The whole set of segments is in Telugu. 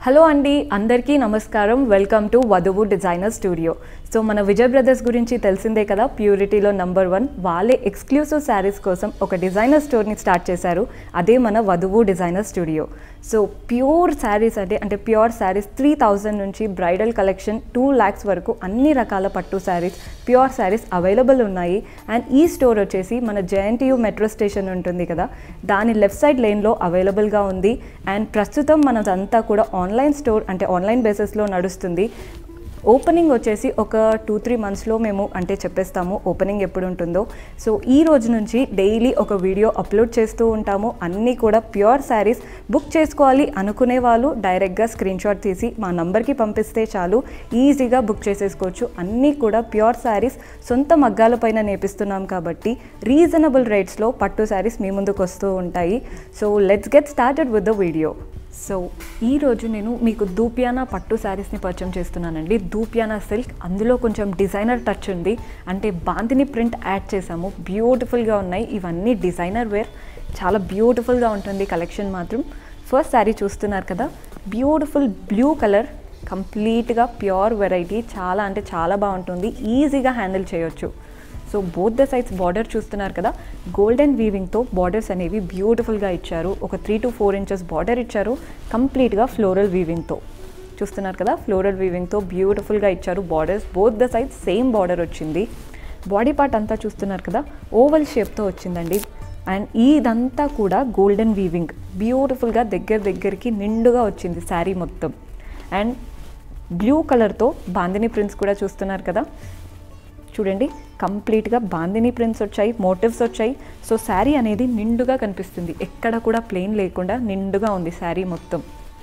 హలో అండి అందరికీ నమస్కారం welcome to Vadhuvu designer studio so మన విజయ్ బ్రదర్స్ గురించి తెలిసిందే కదా ప్యూరిటీలో నంబర్ వన్ వాళ్ళే ఎక్స్క్లూసివ్ శారీస్ కోసం ఒక డిజైనర్ స్టోర్ని స్టార్ట్ చేశారు అదే మన Vadhuvu designer studio so pure saris అంటే అంటే ప్యూర్ శారీస్ త్రీ థౌజండ్ నుంచి బ్రైడల్ కలెక్షన్ టూ ల్యాక్స్ వరకు అన్ని రకాల పట్టు శారీస్ ప్యూర్ శారీస్ అవైలబుల్ ఉన్నాయి అండ్ ఈ స్టోర్ వచ్చేసి మన జేఎన్టీయూ మెట్రో స్టేషన్ ఉంటుంది కదా దాని లెఫ్ట్ సైడ్ లేన్లో అవైలబుల్గా ఉంది అండ్ ప్రస్తుతం మనదంతా కూడా ఆన్లైన్ స్టోర్ అంటే ఆన్లైన్ బేసిస్లో నడుస్తుంది ఓపెనింగ్ వచ్చేసి ఒక టూ త్రీ మంత్స్లో మేము అంటే చెప్పేస్తాము ఓపెనింగ్ ఎప్పుడు ఉంటుందో సో ఈ రోజు నుంచి డైలీ ఒక వీడియో అప్లోడ్ చేస్తూ ఉంటాము అన్నీ కూడా ప్యూర్ శారీస్ బుక్ చేసుకోవాలి అనుకునే వాళ్ళు డైరెక్ట్గా స్క్రీన్ షాట్ తీసి మా నంబర్కి పంపిస్తే చాలు ఈజీగా బుక్ చేసేసుకోవచ్చు అన్నీ కూడా ప్యూర్ శారీస్ సొంత మగ్గాల పైన నేపిస్తున్నాం కాబట్టి రీజనబుల్ రేట్స్లో పట్టు శారీస్ మీ ముందుకు వస్తూ ఉంటాయి so let's get started with the video so ఈరోజు నేను మీకు దూపియానా పట్టు శారీస్ని పరిచయం చేస్తున్నానండి దూపియానా సిల్క్ అందులో కొంచెం డిజైనర్ టచ్ ఉంది అంటే బాంతిని ప్రింట్ యాడ్ చేసాము బ్యూటిఫుల్గా ఉన్నాయి ఇవన్నీ డిజైనర్ వేర్ చాలా బ్యూటిఫుల్గా ఉంటుంది కలెక్షన్ మాత్రం ఫస్ట్ శారీ చూస్తున్నారు కదా బ్యూటిఫుల్ బ్లూ కలర్ కంప్లీట్గా ప్యూర్ వెరైటీ చాలా అంటే చాలా బాగుంటుంది ఈజీగా హ్యాండిల్ చేయొచ్చు so both the sides border చూస్తున్నారు కదా గోల్డెన్ వీవింగ్తో బార్డర్స్ అనేవి బ్యూటిఫుల్గా ఇచ్చారు ఒక three to four inches border ఇచ్చారు కంప్లీట్గా ఫ్లోరల్ వీవింగ్తో చూస్తున్నారు కదా ఫ్లోరల్ వీవింగ్తో బ్యూటిఫుల్గా ఇచ్చారు borders both the sides same border వచ్చింది బాడీ పార్ట్ అంతా చూస్తున్నారు కదా ఓవల్ షేప్తో వచ్చిందండి అండ్ ఇదంతా కూడా గోల్డెన్ వీవింగ్ బ్యూటిఫుల్గా దగ్గర దగ్గరికి నిండుగా వచ్చింది శారీ మొత్తం అండ్ బ్లూ కలర్తో బాందిని ప్రింట్స్ కూడా చూస్తున్నారు కదా చూడండి కంప్లీట్గా బాందిని ప్రింట్స్ వచ్చాయి మోటివ్స్ వచ్చాయి సో శారీ అనేది నిండుగా కనిపిస్తుంది ఎక్కడ కూడా ప్లెయిన్ లేకుండా నిండుగా ఉంది శారీ మొత్తం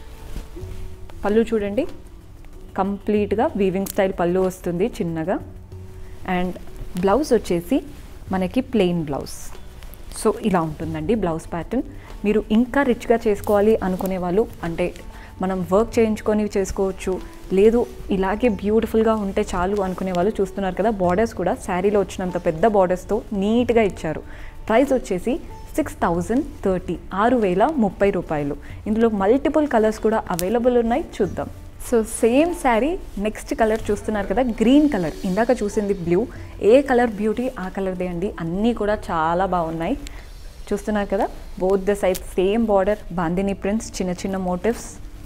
పళ్ళు చూడండి కంప్లీట్గా వీవింగ్ స్టైల్ పళ్ళు వస్తుంది చిన్నగా అండ్ బ్లౌజ్ వచ్చేసి మనకి ప్లెయిన్ బ్లౌజ్ సో ఇలా ఉంటుందండి బ్లౌజ్ ప్యాటర్న్ మీరు ఇంకా రిచ్గా చేసుకోవాలి అనుకునే వాళ్ళు అంటే మనం వర్క్ చేయించుకొని చేసుకోవచ్చు లేదు ఇలాగే బ్యూటిఫుల్గా ఉంటే చాలు అనుకునే వాళ్ళు చూస్తున్నారు కదా బార్డర్స్ కూడా శారీలో వచ్చినంత పెద్ద బార్డర్స్తో నీట్గా ఇచ్చారు ప్రైస్ వచ్చేసి సిక్స్ థౌజండ్ థర్టీ ఆరు వేల ముప్పై రూపాయలు ఇందులో మల్టిపుల్ కలర్స్ కూడా అవైలబుల్ ఉన్నాయి చూద్దాం so same sari next colour చూస్తున్నారు కదా గ్రీన్ కలర్ ఇందాక చూసింది బ్లూ ఏ కలర్ బ్యూటీ ఆ కలర్దే అండి అన్నీ కూడా చాలా బాగున్నాయి చూస్తున్నారు కదా both the side same border bandhani prints చిన్న చిన్న మోటివ్స్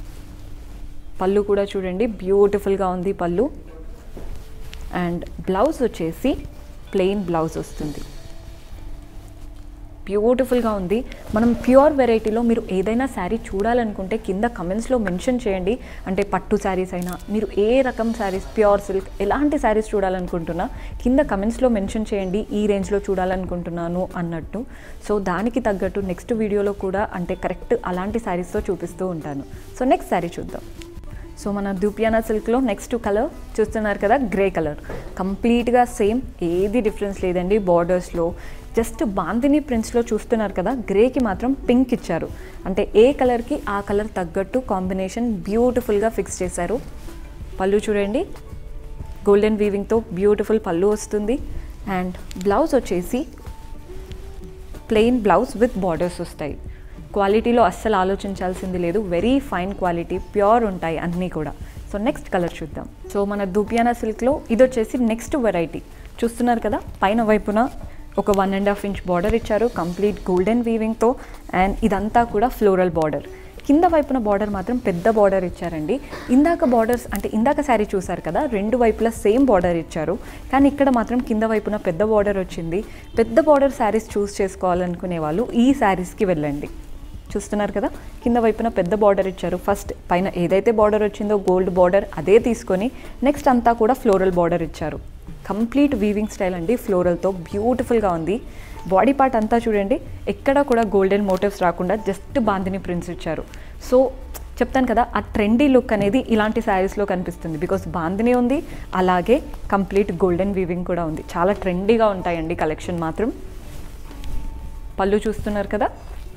పళ్ళు కూడా చూడండి బ్యూటిఫుల్గా ఉంది పళ్ళు అండ్ బ్లౌజ్ వచ్చేసి ప్లెయిన్ బ్లౌజ్ వస్తుంది బ్యూటిఫుల్గా ఉంది మనం ప్యూర్ వెరైటీలో మీరు ఏదైనా శారీ చూడాలనుకుంటే కింద కమెంట్స్లో మెన్షన్ చేయండి అంటే పట్టు శారీస్ అయినా మీరు ఏ రకం శారీస్ ప్యూర్ సిల్క్ ఎలాంటి శారీస్ చూడాలనుకుంటున్నా కింద కమెంట్స్లో మెన్షన్ చేయండి ఈ రేంజ్లో చూడాలనుకుంటున్నాను అన్నట్టు సో దానికి తగ్గట్టు నెక్స్ట్ వీడియోలో కూడా అంటే కరెక్ట్ అలాంటి శారీస్తో చూపిస్తూ ఉంటాను సో నెక్స్ట్ శారీ చూద్దాం సో మన దూపియానా సిల్క్లో నెక్స్ట్ కలర్ చూస్తున్నారు కదా గ్రే కలర్ కంప్లీట్గా సేమ్ ఏది డిఫరెన్స్ లేదండి బార్డర్స్లో జస్ట్ బాందిని ప్రింట్స్లో చూస్తున్నారు కదా గ్రేకి మాత్రం పింక్ ఇచ్చారు అంటే ఏ కలర్కి ఆ కలర్ తగ్గట్టు కాంబినేషన్ బ్యూటిఫుల్గా ఫిక్స్ చేశారు పళ్ళు చూడండి గోల్డెన్ వీవింగ్తో బ్యూటిఫుల్ పళ్ళు వస్తుంది అండ్ బ్లౌజ్ వచ్చేసి ప్లెయిన్ బ్లౌజ్ విత్ బార్డర్స్ వస్తాయి క్వాలిటీలో అస్సలు ఆలోచించాల్సింది లేదు వెరీ ఫైన్ క్వాలిటీ ప్యూర్ ఉంటాయి అన్నీ కూడా సో నెక్స్ట్ కలర్ చూద్దాం సో మన దూపియానా సిల్క్లో ఇది వచ్చేసి నెక్స్ట్ వెరైటీ చూస్తున్నారు కదా పైన వైపున ఒక one and half inch border ఇచ్చారు కంప్లీట్ గోల్డెన్ వీవింగ్తో అండ్ ఇదంతా కూడా ఫ్లోరల్ బార్డర్ కింద వైపున బార్డర్ మాత్రం పెద్ద బార్డర్ ఇచ్చారండి ఇందాక బార్డర్స్ అంటే ఇందాక శారీ చూసారు కదా రెండు వైపులా సేమ్ బార్డర్ ఇచ్చారు కానీ ఇక్కడ మాత్రం కింద వైపున పెద్ద బార్డర్ వచ్చింది పెద్ద బార్డర్ శారీస్ చూస్ చేసుకోవాలనుకునే వాళ్ళు ఈ శారీస్కి వెళ్ళండి చూస్తున్నారు కదా కింద వైపున పెద్ద బార్డర్ ఇచ్చారు ఫస్ట్ పైన ఏదైతే బార్డర్ వచ్చిందో గోల్డ్ బార్డర్ అదే తీసుకొని నెక్స్ట్ అంతా కూడా ఫ్లోరల్ బార్డర్ ఇచ్చారు కంప్లీట్ వీవింగ్ స్టైల్ అండి ఫ్లోరల్తో బ్యూటిఫుల్గా ఉంది బాడీ పార్ట్ అంతా చూడండి ఎక్కడ కూడా గోల్డెన్ మోటివ్స్ రాకుండా జస్ట్ బాందిని ప్రింట్స్ ఇచ్చారు సో చెప్తాను కదా ఆ ట్రెండీ లుక్ అనేది ఇలాంటి శారీస్లో కనిపిస్తుంది బికాస్ బాందిని ఉంది అలాగే కంప్లీట్ గోల్డెన్ వీవింగ్ కూడా ఉంది చాలా ట్రెండీగా ఉంటాయండి కలెక్షన్ మాత్రం పళ్ళు చూస్తున్నారు కదా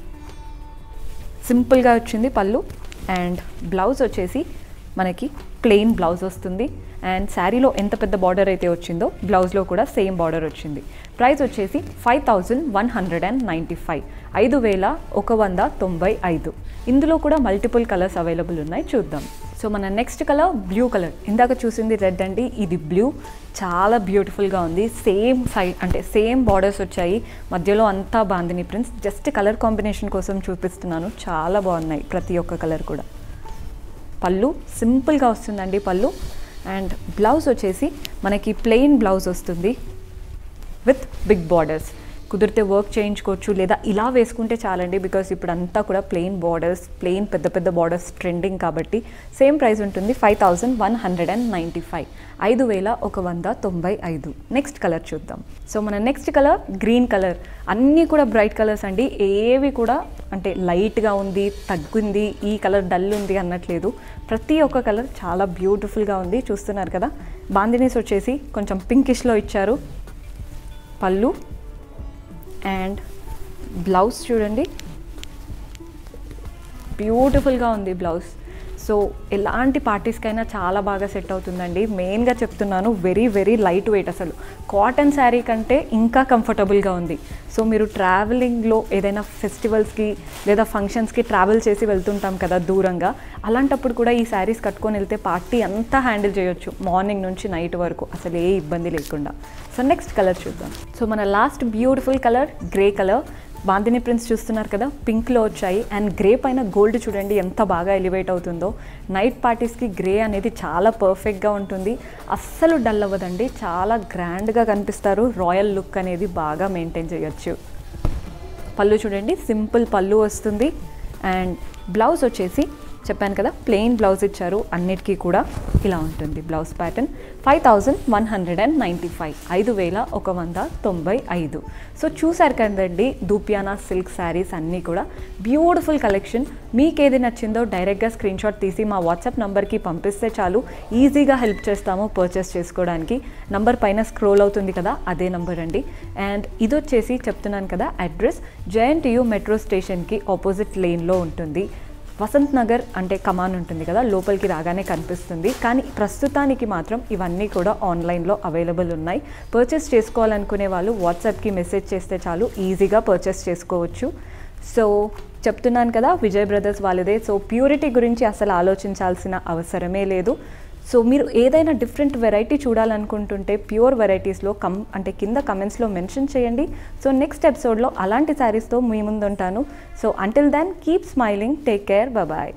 సింపుల్గా వచ్చింది పళ్ళు అండ్ బ్లౌజ్ వచ్చేసి మనకి ప్లెయిన్ బ్లౌజ్ వస్తుంది అండ్ శారీలో ఎంత పెద్ద బార్డర్ అయితే వచ్చిందో బ్లౌజ్లో కూడా సేమ్ బార్డర్ వచ్చింది ప్రైస్ వచ్చేసి five thousand one hundred and ninety five ఐదు వేల ఒక వంద తొంభై ఐదు ఇందులో కూడా మల్టిపుల్ కలర్స్ అవైలబుల్ ఉన్నాయి చూద్దాం సో మన నెక్స్ట్ కలర్ బ్లూ కలర్ ఇందాక చూసింది రెడ్ అండి ఇది బ్లూ చాలా బ్యూటిఫుల్గా ఉంది సేమ్ సైడ్ అంటే సేమ్ బార్డర్స్ వచ్చాయి మధ్యలో అంతా bandhani prints just colour combination కోసం చూపిస్తున్నాను చాలా బాగున్నాయి ప్రతి ఒక్క కలర్ కూడా పళ్ళు సింపుల్గా వస్తుందండి పళ్ళు అండ్ బ్లౌజ్ వచ్చేసి మనకి ప్లెయిన్ బ్లౌజ్ వస్తుంది విత్ బిగ్ బార్డర్స్ కుదిరితే వర్క్ చేయించుకోవచ్చు లేదా ఇలా వేసుకుంటే చాలండి బికాస్ ఇప్పుడు అంతా కూడా ప్లెయిన్ బార్డర్స్ ప్లెయిన్ పెద్ద పెద్ద బార్డర్స్ ట్రెండింగ్ కాబట్టి సేమ్ ప్రైస్ ఉంటుంది five thousand one hundred and ninety five ఐదు వేల ఒక వంద తొంభై ఐదు నెక్స్ట్ కలర్ చూద్దాం సో మన నెక్స్ట్ కలర్ గ్రీన్ కలర్ అన్నీ కూడా బ్రైట్ కలర్స్ అండి ఏవి కూడా అంటే లైట్గా ఉంది తగ్గింది ఈ కలర్ డల్ ఉంది అన్నట్లేదు ప్రతి ఒక్క కలర్ చాలా బ్యూటిఫుల్గా ఉంది చూస్తున్నారు కదా బాందినీస్ వచ్చేసి కొంచెం పింకిష్లో ఇచ్చారు పళ్ళు అండ్ బ్లౌజ్ చూడండి బ్యూటిఫుల్గా ఉంది బ్లౌజ్ సో ఎలాంటి పార్టీస్కైనా చాలా బాగా సెట్ అవుతుందండి మెయిన్గా చెప్తున్నాను వెరీ వెరీ లైట్ వెయిట్ అసలు కాటన్ శారీ కంటే ఇంకా కంఫర్టబుల్గా ఉంది సో మీరు ట్రావెలింగ్లో ఏదైనా ఫెస్టివల్స్కి లేదా ఫంక్షన్స్కి ట్రావెల్ చేసి వెళ్తుంటాం కదా దూరంగా అలాంటప్పుడు కూడా ఈ శారీస్ కట్టుకొని వెళ్తే పార్టీ అంతా హ్యాండిల్ చేయొచ్చు మార్నింగ్ నుంచి నైట్ వరకు అసలు ఏ ఇబ్బంది లేకుండా సో నెక్స్ట్ కలర్ చూద్దాం సో మన last beautiful colour grey colour bandhani prints చూస్తున్నారు కదా పింక్లో వచ్చాయి అండ్ గ్రే పైన గోల్డ్ చూడండి ఎంత బాగా ఎలివేట్ అవుతుందో నైట్ పార్టీస్కి గ్రే అనేది చాలా పర్ఫెక్ట్గా ఉంటుంది అస్సలు డల్ అవ్వదండి చాలా గ్రాండ్గా కనిపిస్తారు రాయల్ లుక్ అనేది బాగా మెయింటైన్ చేయొచ్చు పళ్ళు చూడండి సింపుల్ పళ్ళు వస్తుంది అండ్ బ్లౌజ్ వచ్చేసి చెప్పాను కదా ప్లెయిన్ బ్లౌజ్ ఇచ్చారు అన్నిటికీ కూడా ఇలా ఉంటుంది blouse pattern five thousand one hundred and ninety five ఐదు వేల ఒక వంద తొంభై ఐదు సో చూసారు కదండి దూపియానా సిల్క్ శారీస్ అన్నీ కూడా బ్యూటిఫుల్ కలెక్షన్ మీకు ఏది నచ్చిందో డైరెక్ట్గా స్క్రీన్ షాట్ తీసి మా వాట్సాప్ నెంబర్కి పంపిస్తే చాలు ఈజీగా హెల్ప్ చేస్తాము పర్చేస్ చేసుకోవడానికి నంబర్ పైన స్క్రోల్ అవుతుంది కదా అదే నంబర్ అండి అండ్ ఇది వచ్చేసి చెప్తున్నాను కదా అడ్రస్ జేఎన్టీయూ మెట్రో స్టేషన్కి ఆపోజిట్ లేన్లో ఉంటుంది వసంత్ నగర్ అంటే కమాన్ ఉంటుంది కదా లోపలికి రాగానే కనిపిస్తుంది కానీ ప్రస్తుతానికి మాత్రం ఇవన్నీ కూడా ఆన్లైన్లో అవైలబుల్ ఉన్నాయి పర్చేస్ చేసుకోవాలనుకునే వాళ్ళు వాట్సాప్కి మెసేజ్ చేస్తే చాలు ఈజీగా పర్చేస్ చేసుకోవచ్చు సో చెప్తున్నాను కదా విజయ్ బ్రదర్స్ వాళ్ళదే సో ప్యూరిటీ గురించి అసలు ఆలోచించాల్సిన అవసరమే లేదు సో మీరు ఏదైనా డిఫరెంట్ వెరైటీ చూడాలనుకుంటుంటే ప్యూర్ వెరైటీస్లో కమ్ అంటే కింద కమెంట్స్లో మెన్షన్ చేయండి సో నెక్స్ట్ ఎపిసోడ్లో అలాంటి శారీస్తో మీ ముందు ఉంటాను so until then keep smiling take care bye